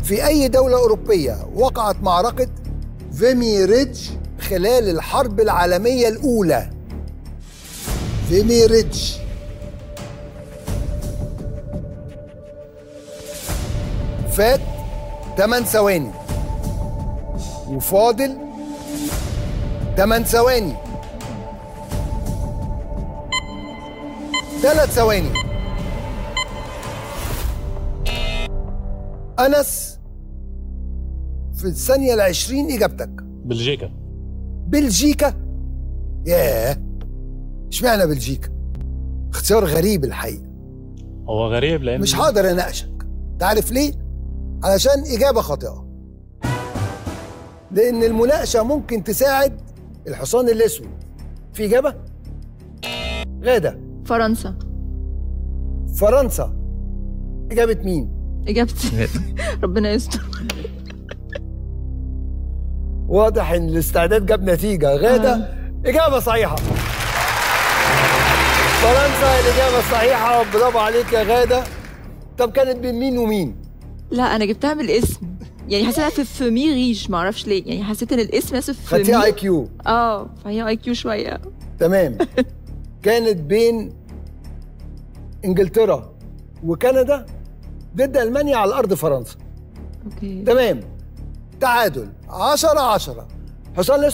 في أي دولة أوروبية وقعت معركة فيمي ريدج خلال الحرب العالمية الأولى فيمي ريدج فات 8 ثواني وفاضل 8 ثواني 3 ثواني أنس في الثانية العشرين إجابتك بلجيكا بلجيكا ياه اشمعنى بلجيكا اختيار غريب الحقيقة هو غريب لان مش هقدر اناقشك تعرف ليه علشان اجابه خاطئه لان المناقشه ممكن تساعد الحصان الاسود في اجابه غاده فرنسا فرنسا اجابه مين اجابتي ربنا يستر واضح ان الاستعداد جاب نتيجه غاده اجابه صحيحه فرنسا الاجابه الصحيحه برافو عليك يا غاده طب كانت بين مين ومين لا انا جبتها من الاسم يعني حسيتها في في مي ريش ما اعرفش ليه يعني حسيت ان الاسم يصف في خدتيها مي اي كيو اه فهي اي كيو شويه تمام كانت بين انجلترا وكندا ضد المانيا على ارض فرنسا اوكي تمام تعادل 10 10 حسام